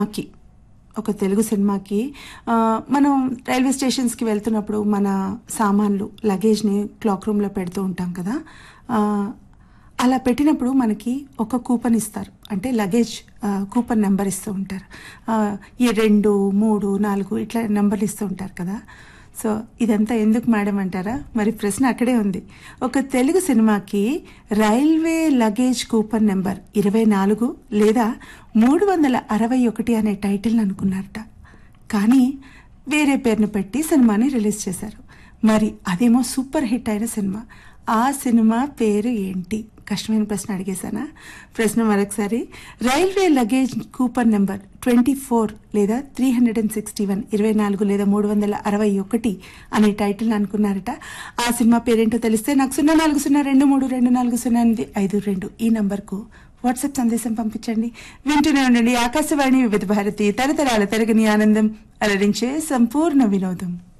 సినిమాకి ఒక తెలుగు సినిమాకి ఆ, మనం రైల్వే స్టేషన్స్కి వెళ్తున్నప్పుడు మన సామాన్లు లగేజ్ని క్లాక్ రూమ్లో పెడుతూ ఉంటాం కదా ఆ, అలా పెట్టినప్పుడు మనకి ఒక కూపన్ ఇస్తారు అంటే లగేజ్ ఆ, కూపన్ నెంబర్ ఇస్తూ ఉంటారు ఆ, ఈ రెండు మూడు నాలుగు ఇట్లా నెంబర్లు ఇస్తూ ఉంటారు కదా సో ఇదంతా ఎందుకు మేడం అంటారా మరి ప్రశ్న అక్కడే ఉంది ఒక తెలుగు సినిమాకి రైల్వే లగేజ్ కూపన్ నెంబర్ ఇరవై నాలుగు లేదా మూడు వందల అరవై ఒకటి అనే టైటిల్ అనుకున్నారట కానీ వేరే పేరును పెట్టి సినిమాని రిలీజ్ చేశారు మరి అదేమో సూపర్ హిట్ అయిన సినిమా ఆ సినిమా పేరు ఏంటి కష్టమైన ప్రశ్న అడిగేశానా ప్రశ్న మరొకసారి railway luggage coupon number twenty four లేదా three hundred and sixty one ఇరవై నాలుగు లేదా మూడు వందల అరవై ఒకటి అనే టైటిల్ అనుకున్నారట ఆ సినిమా పేరేంటో తెలిస్తే నాకు సున్నా నాలుగు సున్నా రెండు మూడు రెండు నాలుగు సున్నా ఎనిమిది ఐదు రెండు ఈ నంబర్కు వాట్సాప్ సందేశం పంపించండి వింటూనే ఉండండి ఆకాశవాణి వివిధ భారతి తరతరాల తరగని ఆనందం అలరించే సంపూర్ణ వినోదం